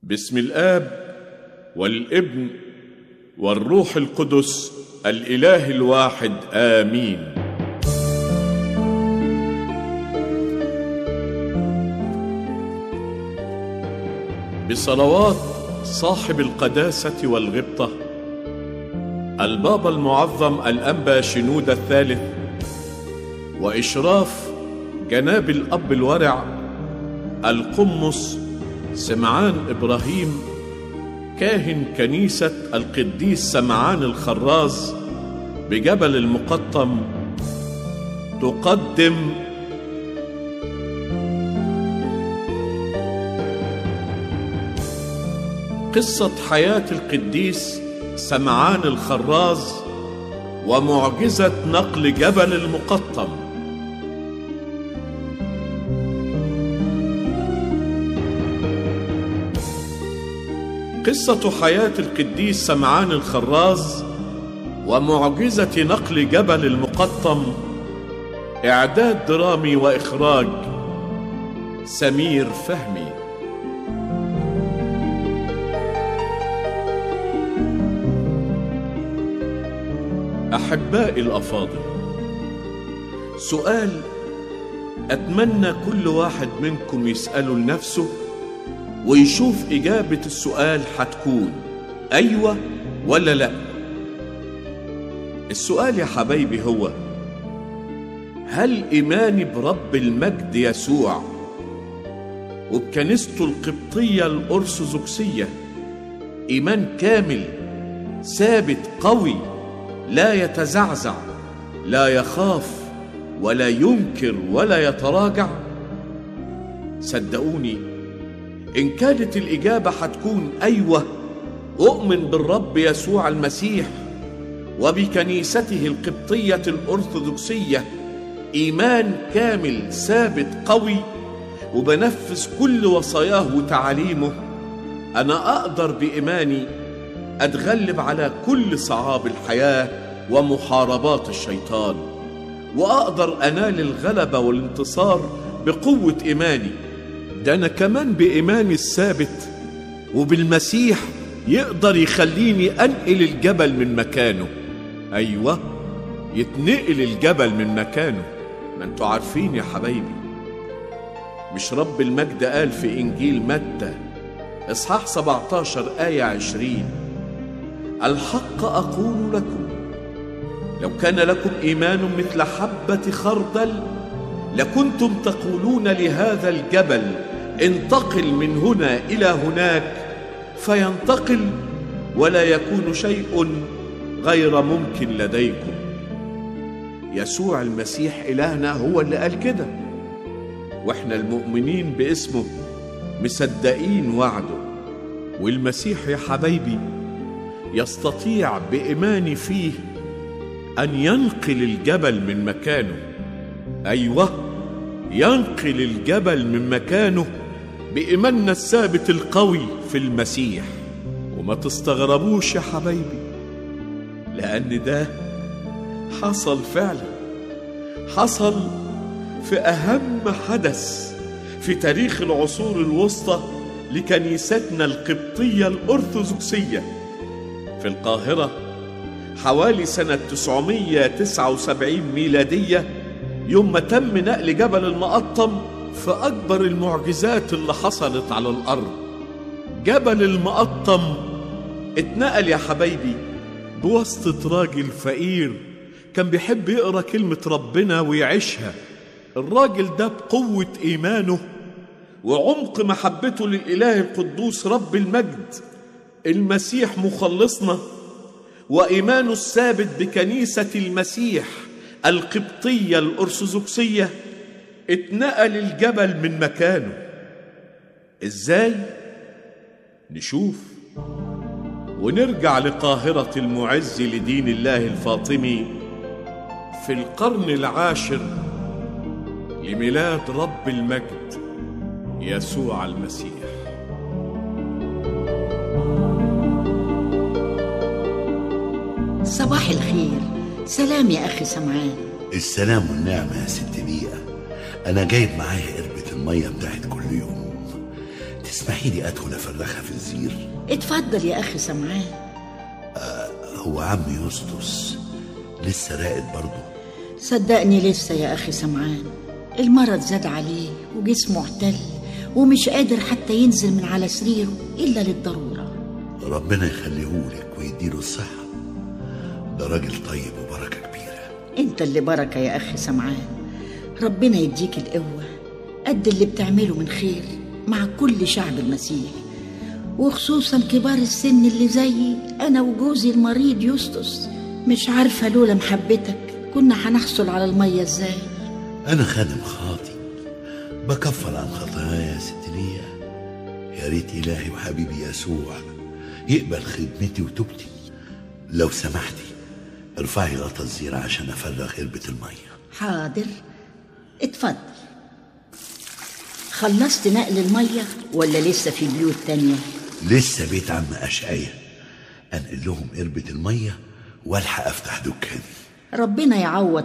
باسم الاب والابن والروح القدس الاله الواحد امين بصلوات صاحب القداسه والغبطه البابا المعظم الانبا شنود الثالث واشراف جناب الاب الورع القمص سمعان ابراهيم كاهن كنيسه القديس سمعان الخراز بجبل المقطم تقدم قصه حياه القديس سمعان الخراز ومعجزه نقل جبل المقطم قصة حياة القديس سمعان الخراز ومعجزة نقل جبل المقطم إعداد درامي وإخراج سمير فهمي أحبائي الأفاضل سؤال أتمنى كل واحد منكم يسأله لنفسه ويشوف إجابة السؤال هتكون أيوة ولا لأ السؤال يا حبايبي هو هل إيماني برب المجد يسوع وبكنيسته القبطية الأرثوذكسية إيمان كامل ثابت قوي لا يتزعزع لا يخاف ولا ينكر ولا يتراجع صدقوني إن كانت الإجابة هتكون أيوة أؤمن بالرب يسوع المسيح وبكنيسته القبطية الأرثوذكسية إيمان كامل ثابت قوي وبنفذ كل وصاياه وتعاليمه أنا أقدر بإيماني أتغلب على كل صعاب الحياة ومحاربات الشيطان وأقدر أنال الغلبة والانتصار بقوة إيماني ده أنا كمان بإيماني الثابت وبالمسيح يقدر يخليني أنقل الجبل من مكانه أيوة يتنقل الجبل من مكانه ما انتوا عارفين يا حبايبي مش رب المجد قال في إنجيل متى إصحاح 17 آية 20 الحق أقول لكم لو كان لكم إيمان مثل حبة خردل لكنتم تقولون لهذا الجبل انتقل من هنا إلى هناك فينتقل ولا يكون شيء غير ممكن لديكم يسوع المسيح إلهنا هو اللي قال كده واحنا المؤمنين باسمه مصدقين وعده والمسيح يا حبايبي يستطيع بإيماني فيه أن ينقل الجبل من مكانه أيوة ينقل الجبل من مكانه بإيماننا الثابت القوي في المسيح وما تستغربوش يا حبايبي لأن ده حصل فعلا حصل في أهم حدث في تاريخ العصور الوسطى لكنيستنا القبطية الأرثوذكسية في القاهرة حوالي سنة 979 ميلادية يوم ما تم نقل جبل المقطم في أكبر المعجزات اللي حصلت على الأرض جبل المقطم اتنقل يا حبايبي بواسطة راجل فقير كان بيحب يقرأ كلمة ربنا ويعيشها الراجل ده بقوة إيمانه وعمق محبته للإله القدوس رب المجد المسيح مخلصنا وإيمانه الثابت بكنيسة المسيح القبطية الأرثوذكسية اتنقل الجبل من مكانه ازاي نشوف ونرجع لقاهرة المعز لدين الله الفاطمي في القرن العاشر لميلاد رب المجد يسوع المسيح صباح الخير سلام يا أخي سمعان السلام والنعمة يا ست بيئة أنا جايب معايا قربة المية بتاعت كل يوم تسمحي لي ادخل افرخها في الزير اتفضل يا أخي سمعان هو عم يسطس لسه راقد برضه صدقني لسه يا أخي سمعان المرض زاد عليه وجسمه اعتل ومش قادر حتى ينزل من على سريره إلا للضرورة ربنا يخليهولك ويديله الصحة ده راجل طيب وبركة كبيرة انت اللي بركة يا أخي سمعان ربنا يديك القوة قد اللي بتعمله من خير مع كل شعب المسيح وخصوصا كبار السن اللي زيي أنا وجوزي المريض يسطس مش عارفة لولا محبتك كنا هنحصل على المية ازاي أنا خادم خاطي بكفر عن خطاياي يا ست ليا يا ريت إلهي وحبيبي يسوع يقبل خدمتي وتوبتي لو سمحتي ارفعي غطا الزيرة عشان أفرغ قربة المية حاضر اتفضل خلصت نقل المية ولا لسه في بيوت تانية لسه بيت عم أشعية أنقل لهم قربة المية والحق أفتح دكاني ربنا يعوض